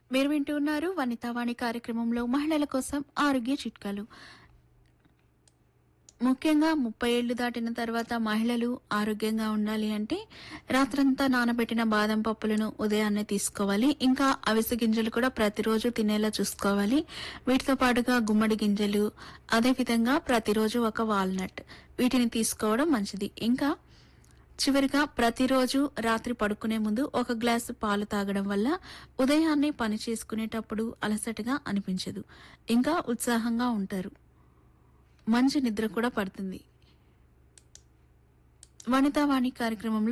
మీరు వింటూ ఉన్నారు వనితావాణి కార్యక్రమంలో మహిళల కోసం ఆరోగ్య చిట్కాలు ముఖ్యంగా ముప్పై ఏళ్లు దాటిన తర్వాత మహిళలు ఆరోగ్యంగా ఉండాలి అంటే రాత్రంతా నానబెట్టిన బాదం పప్పులను ఉదయాన్నే తీసుకోవాలి ఇంకా అవిసె గింజలు కూడా ప్రతిరోజు తినేలా చూసుకోవాలి వీటితో పాటుగా గుమ్మడి గింజలు అదేవిధంగా ప్రతిరోజు ఒక వాల్నట్ వీటిని తీసుకోవడం మంచిది ఇంకా చివరిగా ప్రతిరోజు రాత్రి పడుకునే ముందు ఒక గ్లాసు పాలు తాగడం వల్ల ఉదయాన్నే పని చేసుకునేటప్పుడు అలసటగా అనిపించదు ఇంకా ఉత్సాహంగా ఉంటారు మంచి నిద్ర కూడా పడుతుంది వనితావాణి కార్యక్రమంలో